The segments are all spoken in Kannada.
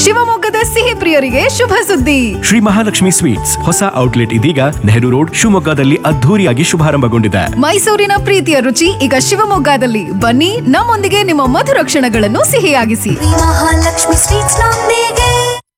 ಶಿವಮೊಗ್ಗದ ಸಿಹಿ ಪ್ರಿಯರಿಗೆ ಶುಭ ಸುದ್ದಿ ಶ್ರೀ ಮಹಾಲಕ್ಷ್ಮಿ ಸ್ವೀಟ್ಸ್ ಹೊಸ ಔಟ್ಲೆಟ್ ಇದೀಗ ನೆಹರು ರೋಡ್ ಶಿವಮೊಗ್ಗದಲ್ಲಿ ಅದ್ಧೂರಿಯಾಗಿ ಶುಭಾರಂಭಗೊಂಡಿದೆ ಮೈಸೂರಿನ ಪ್ರೀತಿಯ ರುಚಿ ಈಗ ಶಿವಮೊಗ್ಗದಲ್ಲಿ ಬನ್ನಿ ನಮ್ಮೊಂದಿಗೆ ನಿಮ್ಮ ಮಧುರ ಕ್ಷಣಗಳನ್ನು ಸಿಹಿಯಾಗಿಸಿ ಮಹಾಲಕ್ಷ್ಮಿ ಸ್ವೀಟ್ಸ್ ನೊಂದಿಗೆ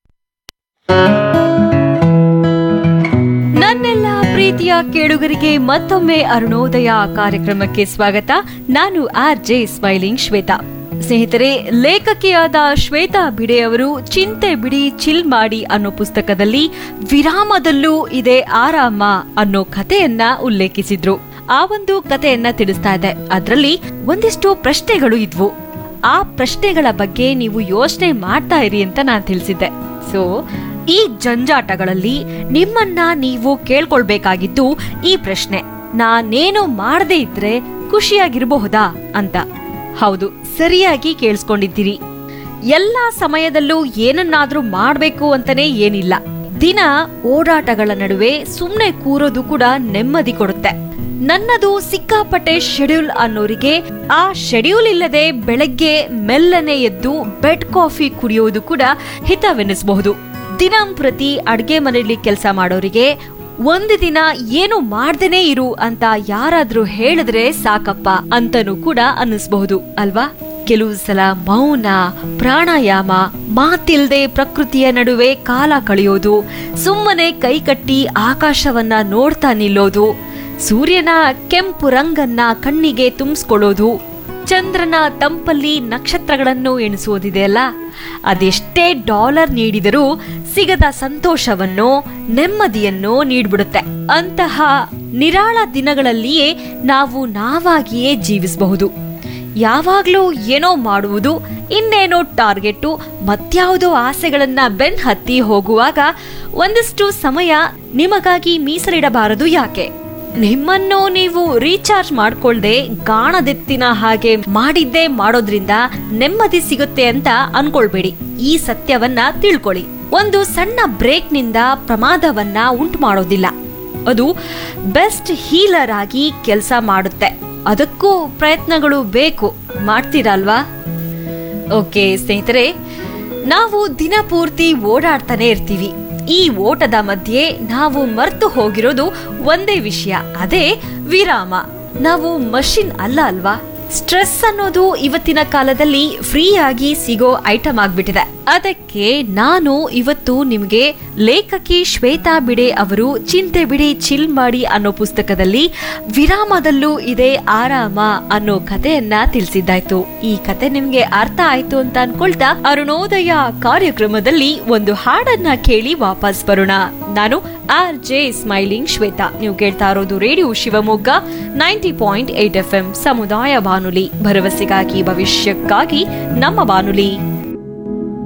ನನ್ನೆಲ್ಲ ಪ್ರೀತಿಯ ಕೇಳುಗರಿಗೆ ಮತ್ತೊಮ್ಮೆ ಅರುಣೋದಯ ಕಾರ್ಯಕ್ರಮಕ್ಕೆ ಸ್ವಾಗತ ನಾನು ಆರ್ ಜೆ ಸ್ಮೈಲಿಂಗ್ ಶ್ವೇತಾ ಸ್ನೇಹಿತರೆ ಲೇಖಕಿಯಾದ ಶ್ವೇತಾ ಬಿಡೆ ಅವರು ಚಿಂತೆ ಬಿಡಿ ಚಿಲ್ ಮಾಡಿ ಅನ್ನೋ ಪುಸ್ತಕದಲ್ಲಿ ವಿರಾಮದಲ್ಲೂ ಇದೆ ಆರಾಮ ಅನ್ನೋ ಕಥೆಯನ್ನ ಉಲ್ಲೇಖಿಸಿದ್ರು ಆ ಒಂದು ಕಥೆಯನ್ನ ತಿಳಿಸ್ತಾ ಇದೆ ಅದರಲ್ಲಿ ಒಂದಿಷ್ಟು ಪ್ರಶ್ನೆಗಳು ಇದ್ವು ಆ ಪ್ರಶ್ನೆಗಳ ಬಗ್ಗೆ ನೀವು ಯೋಚನೆ ಮಾಡ್ತಾ ಇರಿ ಅಂತ ನಾನು ತಿಳಿಸಿದ್ದೆ ಸೊ ಈ ಜಂಜಾಟಗಳಲ್ಲಿ ನಿಮ್ಮನ್ನ ನೀವು ಕೇಳ್ಕೊಳ್ಬೇಕಾಗಿದ್ದು ಈ ಪ್ರಶ್ನೆ ನಾನೇನು ಮಾಡದೇ ಇದ್ರೆ ಖುಷಿಯಾಗಿರಬಹುದಾ ಅಂತ ಹೌದು ಸರಿಯಾಗಿ ಕೇಳಿಸ್ಕೊಂಡಿದ್ದೀರಿ ಎಲ್ಲಾ ಸಮಯದಲ್ಲೂ ಏನನ್ನಾದ್ರೂ ಮಾಡ್ಬೇಕು ಅಂತಾನೆ ಏನಿಲ್ಲ ದಿನ ಓಡಾಟಗಳ ನಡುವೆ ಸುಮ್ನೆ ಕೂರೋದು ಕೂಡ ನೆಮ್ಮದಿ ಕೊಡುತ್ತೆ ನನ್ನದು ಸಿಕ್ಕಾಪಟ್ಟೆ ಶೆಡ್ಯೂಲ್ ಅನ್ನೋರಿಗೆ ಆ ಶೆಡ್ಯೂಲ್ ಇಲ್ಲದೆ ಬೆಳಗ್ಗೆ ಮೆಲ್ಲನೆ ಎದ್ದು ಬೆಡ್ ಕಾಫಿ ಕುಡಿಯೋದು ಕೂಡ ಹಿತವೆನಿಸಬಹುದು ದಿನಂಪ್ರತಿ ಅಡ್ಗೆ ಮನೆಯಲ್ಲಿ ಕೆಲಸ ಮಾಡೋರಿಗೆ ಒಂದು ದಿನ ಏನು ಮಾಡ್ದೇನೆ ಇರು ಅಂತ ಯಾರಾದ್ರೂ ಹೇಳಿದ್ರೆ ಸಾಕಪ್ಪ ಅಂತನೂ ಕೂಡ ಅನ್ನಿಸ್ಬಹುದು ಅಲ್ವಾ ಕೆಲವು ಸಲ ಮೌನ ಪ್ರಾಣಾಯಾಮ ಮಾತಿಲ್ದೆ ಪ್ರಕೃತಿಯ ನಡುವೆ ಕಾಲ ಕಳೆಯೋದು ಸುಮ್ಮನೆ ಕೈಕಟ್ಟಿ ಆಕಾಶವನ್ನ ನೋಡ್ತಾ ನಿಲ್ಲೋದು ಸೂರ್ಯನ ಕೆಂಪು ರಂಗನ್ನ ಕಣ್ಣಿಗೆ ತುಂಬಿಸ್ಕೊಳ್ಳೋದು ಚಂದ್ರನ ತಂಪಲ್ಲಿ ನಕ್ಷತ್ರಗಳನ್ನು ಎಣಿಸುವುದಿದೆಯಲ್ಲ ಅದೆಷ್ಟೇ ಡಾಲರ್ ನೀಡಿದರೂ ಸಿಗದ ಸಂತೋಷವನ್ನು ನೆಮ್ಮದಿಯನ್ನು ನೀಡ್ಬಿಡುತ್ತೆ ಅಂತಹ ನಿರಾಳ ದಿನಗಳಲ್ಲಿಯೇ ನಾವು ನಾವಾಗಿಯೇ ಜೀವಿಸಬಹುದು ಯಾವಾಗ್ಲೂ ಏನೋ ಮಾಡುವುದು ಇನ್ನೇನೋ ಟಾರ್ಗೆಟ್ಟು ಮತ್ಯಾವುದೋ ಆಸೆಗಳನ್ನ ಬೆನ್ ಹತ್ತಿ ಹೋಗುವಾಗ ಒಂದಿಷ್ಟು ಸಮಯ ನಿಮಗಾಗಿ ಮೀಸಲಿಡಬಾರದು ಯಾಕೆ ನಿಮ್ಮನ್ನು ನೀವು ರೀಚಾರ್ಜ್ ಮಾಡ್ಕೊಳ್ದೆ ಗಾಣದೆತ್ತಿನ ಹಾಗೆ ಮಾಡಿದ್ದೇ ಮಾಡೋದ್ರಿಂದ ನೆಮ್ಮದಿ ಸಿಗುತ್ತೆ ಅಂತ ಅನ್ಕೊಳ್ಬೇಡಿ ಈ ಸತ್ಯವನ್ನ ತಿಳ್ಕೊಳ್ಳಿ ಒಂದು ಸಣ್ಣ ಬ್ರೇಕ್ ನಿಂದ ಪ್ರಮಾದವನ್ನ ಉಂಟು ಮಾಡೋದಿಲ್ಲ ಅದು ಬೆಸ್ಟ್ ಹೀಲರ್ ಆಗಿ ಕೆಲಸ ಮಾಡುತ್ತೆ ಅದಕ್ಕೂ ಪ್ರಯತ್ನಗಳು ಬೇಕು ಮಾಡ್ತೀರಲ್ವಾ ಓಕೆ ಸ್ನೇಹಿತರೆ ನಾವು ದಿನ ಪೂರ್ತಿ ಓಡಾಡ್ತಾನೆ ಇರ್ತೀವಿ ಈ ಓಟದ ಮಧ್ಯೆ ನಾವು ಮರ್ತು ಹೋಗಿರೋದು ಒಂದೇ ವಿಷಯ ಅದೇ ವಿರಾಮ ನಾವು ಮಷಿನ್ ಅಲ್ಲ ಅಲ್ವಾ ಸ್ಟ್ರೆಸ್ ಅನ್ನೋದು ಇವತ್ತಿನ ಕಾಲದಲ್ಲಿ ಫ್ರೀ ಆಗಿ ಸಿಗೋ ಐಟಮ್ ಆಗ್ಬಿಟ್ಟಿದೆ ಅದಕ್ಕೆ ನಾನು ಇವತ್ತು ನಿಮಗೆ ಲೇಖಕಿ ಶ್ವೇತಾ ಬಿಡೆ ಅವರು ಚಿಂತೆ ಬಿಡಿ ಚಿಲ್ ಮಾಡಿ ಅನ್ನೋ ಪುಸ್ತಕದಲ್ಲಿ ವಿರಾಮದಲ್ಲೂ ಇದೆ ಆರಾಮ ಅನ್ನೋ ಕಥೆಯನ್ನ ತಿಳಿಸಿದ್ದಾಯ್ತು ಈ ಕತೆ ನಿಮ್ಗೆ ಅರ್ಥ ಆಯ್ತು ಅಂತ ಅನ್ಕೊಳ್ತಾ ಅರುಣೋದಯ ಕಾರ್ಯಕ್ರಮದಲ್ಲಿ ಒಂದು ಹಾಡನ್ನ ಕೇಳಿ ವಾಪಸ್ ಬರೋಣ ನಾನು ಆರ್ ಜೆ ಸ್ಮೈಲಿಂಗ್ ಶ್ವೇತಾ ನೀವು ಕೇಳ್ತಾ ಇರೋದು radio Shivamogga ninety point eight F M ಸಮುದಾಯ ಬಾನುಲಿ ಭರವಸೆಗಾಗಿ ಭವಿಷ್ಯಕ್ಕಾಗಿ ನಮ್ಮ ಬಾನುಲಿ